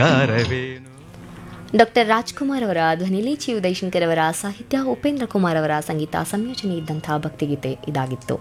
ಯಾರವೇನು doctor Rajkumar ಅವರ ಧ್ವನಿಲಿ ಚಿ ಉದಯಶಂಕರ್ ಅವರ ಸಾಹಿತ್ಯ ಉಪೇಂದ್ರ ಕುಮಾರ್ ಅವರ ಸಂಗೀತ ಸಂಯೋಜನೆ ಇದ್ದಂತಹ ಭಕ್ತಿಗೀತೆ ಇದಾಗಿತ್ತು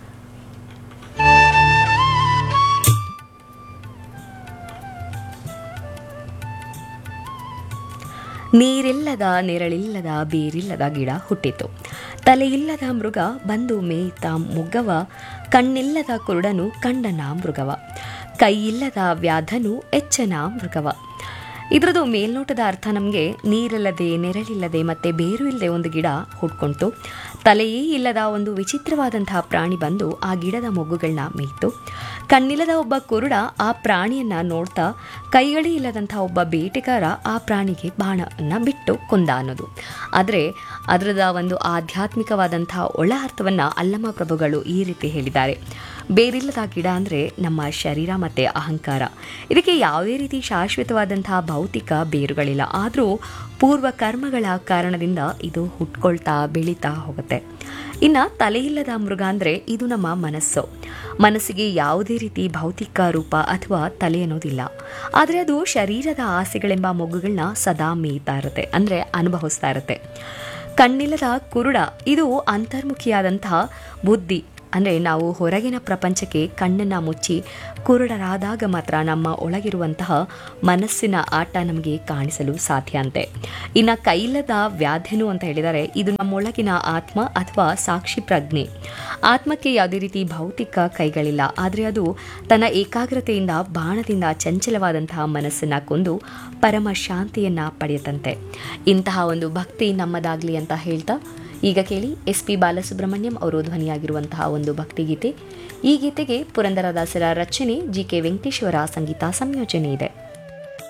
ನೀರಿಲ್ಲದ ನೆರಳಿಲ್ಲದ ಬೇರಿಲ್ಲದ ಗಿಡ ಹುಟ್ಟಿತು ತಲೆಯಿಲ್ಲದ ಮೃಗ ಬಂದು ಮೇಯ್ತ ಮುಗ್ಗವ ಕಣ್ಣಿಲ್ಲದ ಕುರುಡನು ಕಂಡನ ಮೃಗವ ಕೈಯಿಲ್ಲದ ವ್ಯಾಧನು ಎಚ್ಚನ ಮೃಗವ ಇದರದ್ದು ಮೇಲ್ನೋಟದ ಅರ್ಥ ನಮಗೆ ನೀರಿಲ್ಲದೆ ನೆರಳಿಲ್ಲದೆ ಮತ್ತೆ ಬೇರು ಇಲ್ಲದೆ ಒಂದು ಗಿಡ ಹುಟ್ಕೊಂತು ತಲೆಯೇ ಇಲ್ಲದ ಒಂದು ವಿಚಿತ್ರವಾದಂತಹ ಪ್ರಾಣಿ ಬಂದು ಆ ಗಿಡದ ಮೊಗ್ಗುಗಳನ್ನ ಮೇಯ್ತು ಕಣ್ಣಿಲ್ಲದ ಒಬ್ಬ ಕುರುಡ ಆ ಪ್ರಾಣಿಯನ್ನ ನೋಡ್ತಾ ಕೈಗಳೇ ಇಲ್ಲದಂತಹ ಒಬ್ಬ ಬೇಟೆಗಾರ ಆ ಪ್ರಾಣಿಗೆ ಬಾಣವನ್ನು ಬಿಟ್ಟು ಕೊಂದ ಅನ್ನೋದು ಆದರೆ ಅದರದ ಒಂದು ಆಧ್ಯಾತ್ಮಿಕವಾದಂತಹ ಒಳ ಅರ್ಥವನ್ನು ಅಲ್ಲಮ ಪ್ರಭುಗಳು ಈ ರೀತಿ ಹೇಳಿದ್ದಾರೆ ಬೇರಿಲ್ಲದ ಗಿಡ ಅಂದರೆ ನಮ್ಮ ಶರೀರ ಮತ್ತು ಅಹಂಕಾರ ಇದಕ್ಕೆ ಯಾವುದೇ ರೀತಿ ಶಾಶ್ವತವಾದಂತಹ ಭೌತಿಕ ಬೇರುಗಳಿಲ್ಲ ಆದರೂ ಪೂರ್ವ ಕರ್ಮಗಳ ಕಾರಣದಿಂದ ಇದು ಹುಟ್ಕೊಳ್ತಾ ಬೆಳೀತಾ ಹೋಗುತ್ತೆ ಇನ್ನು ತಲೆಯಿಲ್ಲದ ಮೃಗ ಅಂದರೆ ಇದು ನಮ್ಮ ಮನಸ್ಸು ಮನಸ್ಸಿಗೆ ಯಾವುದೇ ರೀತಿ ಭೌತಿಕ ರೂಪ ಅಥವಾ ತಲೆ ಅನ್ನೋದಿಲ್ಲ ಆದರೆ ಅದು ಶರೀರದ ಆಸೆಗಳೆಂಬ ಮೊಗ್ಗುಗಳನ್ನ ಸದಾ ಮೇಯ್ತಾ ಇರುತ್ತೆ ಅಂದರೆ ಅನುಭವಿಸ್ತಾ ಇರುತ್ತೆ ಕಣ್ಣಿಲ್ಲದ ಕುರುಡ ಇದು ಅಂತರ್ಮುಖಿಯಾದಂತಹ ಬುದ್ಧಿ ಅಂದರೆ ನಾವು ಹೊರಗಿನ ಪ್ರಪಂಚಕ್ಕೆ ಕಣ್ಣನ್ನು ಮುಚ್ಚಿ ಕುರುಡರಾದಾಗ ಮಾತ್ರ ನಮ್ಮ ಒಳಗಿರುವಂತಹ ಮನಸ್ಸಿನ ಆಟ ನಮಗೆ ಕಾಣಿಸಲು ಸಾಧ್ಯ ಅಂತೆ ಇನ್ನು ಕೈಲದ ವ್ಯಾಧ್ಯನು ಅಂತ ಹೇಳಿದರೆ ಇದು ನಮ್ಮೊಳಗಿನ ಆತ್ಮ ಅಥವಾ ಸಾಕ್ಷಿ ಪ್ರಜ್ಞೆ ಆತ್ಮಕ್ಕೆ ಯಾವುದೇ ರೀತಿ ಭೌತಿಕ ಕೈಗಳಿಲ್ಲ ಆದರೆ ಅದು ತನ್ನ ಏಕಾಗ್ರತೆಯಿಂದ ಬಾಣದಿಂದ ಚಂಚಲವಾದಂತಹ ಮನಸ್ಸನ್ನು ಕೊಂದು ಪರಮ ಶಾಂತಿಯನ್ನು ಪಡೆಯುತ್ತಂತೆ ಇಂತಹ ಒಂದು ಭಕ್ತಿ ನಮ್ಮದಾಗಲಿ ಅಂತ ಹೇಳ್ತಾ ಈಗ ಕೇಳಿ ಎಸ್ ಪಿ ಬಾಲಸುಬ್ರಹ್ಮಣ್ಯಂ ಅವರು ಧ್ವನಿಯಾಗಿರುವಂತಹ ಒಂದು ಭಕ್ತಿಗೀತೆ ಈ ಗೀತೆಗೆ ಪುರಂದರದಾಸರ ರಚನೆ ಜಿ ಕೆ ವೆಂಕಟೇಶ್ವರ ಸಂಗೀತ ಸಂಯೋಜನೆ ಇದೆ